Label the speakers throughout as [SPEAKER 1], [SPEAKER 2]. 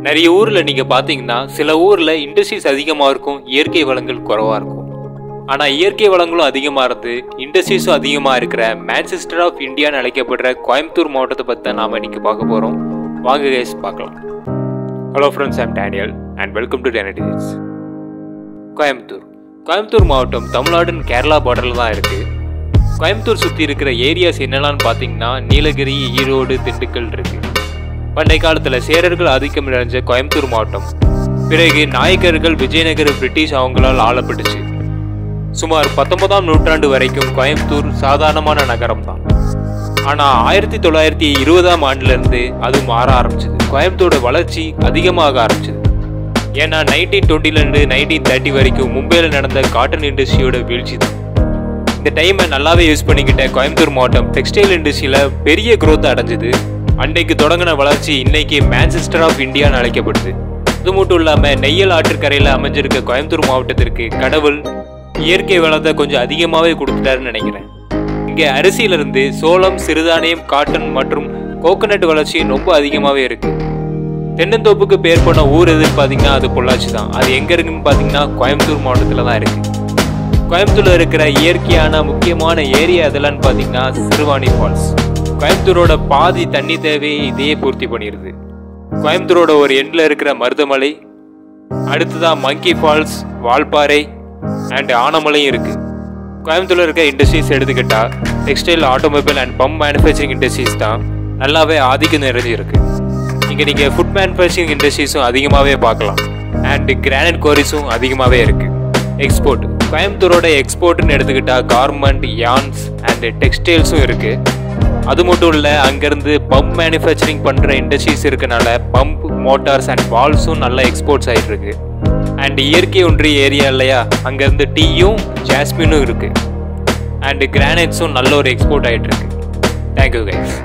[SPEAKER 1] நிறைய ஊரில் நீங்கள் பார்த்தீங்கன்னா சில ஊரில் இண்டஸ்ட்ரீஸ் அதிகமாக இருக்கும் இயற்கை வளங்கள் குறைவாக இருக்கும் ஆனால் இயற்கை வளங்களும் அதிகமாக இருந்து இண்டஸ்ட்ரீஸும் அதிகமாக இருக்கிற மேன்செஸ்டர் ஆஃப் இந்தியான்னு அழைக்கப்படுற கோயம்புத்தூர் மாவட்டத்தை பற்றி தான் நாம் இன்னைக்கு பார்க்க போகிறோம் வாங்க கைஸ் பார்க்கலாம் hello friends I'm Daniel and welcome to டேனிடிஸ் கோயம்புத்தூர் கோயம்புத்தூர் மாவட்டம் தமிழ்நாடு and கேரளா பார்டரில் தான் இருக்குது கோயம்புத்தூர் சுற்றி இருக்கிற ஏரியாஸ் என்னெல்லாம் பார்த்தீங்கன்னா நீலகிரி ஈரோடு திண்டுக்கல் இருக்கு பண்டை காலத்தில் சேரர்கள் ஆதிக்கம் நிறைஞ்ச கோயம்புத்தூர் மாவட்டம் பிறகு நாயக்கர்கள் விஜயநகர பிரிட்டிஷ் அவங்களால் ஆளப்பட்டுச்சு சுமார் பத்தொன்பதாம் நூற்றாண்டு வரைக்கும் கோயம்புத்தூர் சாதாரணமான நகரம் தான் ஆனால் ஆயிரத்தி தொள்ளாயிரத்தி இருபதாம் ஆண்டுலேருந்து அது மாற ஆரம்பிச்சது கோயம்புத்தூரோட வளர்ச்சி அதிகமாக ஆரம்பிச்சது ஏன்னா நைன்டீன் டுவெண்ட்டிலேருந்து நைன்டீன் தேர்ட்டி வரைக்கும் மும்பையில் நடந்த காட்டன் இண்டஸ்ட்ரியோட வீழ்ச்சி தான் இந்த டைமை நல்லாவே யூஸ் பண்ணிக்கிட்ட கோயம்புத்தூர் மாவட்டம் டெக்ஸ்டைல் இண்டஸ்ட்ரியில் பெரிய growth அடைஞ்சது அன்னைக்கு தொடங்கின வளர்ச்சி இன்னைக்கு மேன்செஸ்டர் ஆஃப் இந்தியான்னு அழைக்கப்படுது இது மட்டும் இல்லாமல் நெய்யல் ஆற்றுக்கரையில் அமைஞ்சிருக்க கோயம்புத்தூர் மாவட்டத்திற்கு கடவுள் இயற்கை வளத்தை கொஞ்சம் அதிகமாகவே கொடுத்துட்டாருன்னு நினைக்கிறேன் இங்கே அரிசியிலிருந்து சோளம் சிறுதானியம் காட்டன் மற்றும் கோகனட் வளர்ச்சி ரொம்ப அதிகமாகவே இருக்கு தென்னந்தோப்புக்கு பேர் போன ஊர் எதுன்னு பார்த்தீங்கன்னா அது பொள்ளாச்சி தான் அது எங்கே இருக்குன்னு பார்த்தீங்கன்னா கோயம்புத்தூர் மாவட்டத்தில் தான் இருக்கு கோயம்புத்தூர்ல இருக்கிற இயற்கையான முக்கியமான ஏரியா எதெல்லாம் பார்த்தீங்கன்னா சிறுவாணி ஃபால்ஸ் கோயம்புத்தூரோட பாதி தண்ணி தேவையை இதையே பூர்த்தி பண்ணிடுது கோயம்புத்தூரோட ஒரு எண்ணில் இருக்கிற மருதமலை அடுத்ததான் மங்கி ஃபால்ஸ் வால்பாறை அண்ட் ஆனமலையும் இருக்கு கோயம்புத்தூர்ல இருக்க இண்டஸ்ட்ரீஸ் எடுத்துக்கிட்டா textile automobile and pump manufacturing industries தான் நல்லாவே ஆதிக்கம் நிறைஞ்சு இருக்கு இங்கே நீங்கள் ஃபுட் மேனுஃபேக்சரிங் இண்டஸ்ட்ரீஸும் அதிகமாகவே பார்க்கலாம் அண்ட் கிரானைட் கோரிஸும் அதிகமாகவே இருக்கு எக்ஸ்போர்ட் கோயம்புத்தூரோட எக்ஸ்போர்ட்னு எடுத்துக்கிட்டா கார்மெண்ட் யான்ஸ் அண்ட் டெக்ஸ்டைல்ஸும் இருக்கு அது மட்டும் இல்லை அங்கேருந்து பம்ப் மேனுஃபேக்சரிங் பண்ணுற இண்டஸ்ட்ரீஸ் இருக்கனால பம்ப் மோட்டார்ஸ் அண்ட் வால்ஸும் நல்லா எக்ஸ்போர்ட்ஸ் ஆகிட்டு இருக்கு அண்ட் இயற்கை ஒன்றிய ஏரியா இல்லையா அங்கேருந்து டீயும் ஜாஸ்மினும் இருக்கு அண்ட் கிரானைட்ஸும் நல்ல ஒரு எக்ஸ்போர்ட் ஆகிட்டு இருக்கு தேங்க்யூ கைஸ்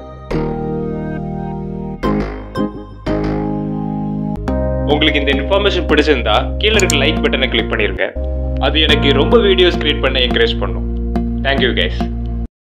[SPEAKER 1] உங்களுக்கு இந்த இன்ஃபர்மேஷன் பிடிச்சிருந்தா கீழே இருக்க லைக் பட்டனை கிளிக் பண்ணிருங்க அது எனக்கு ரொம்ப வீடியோஸ் கிரியேட் பண்ண என்கரேஜ் பண்ணும் தேங்க்யூ கைஸ்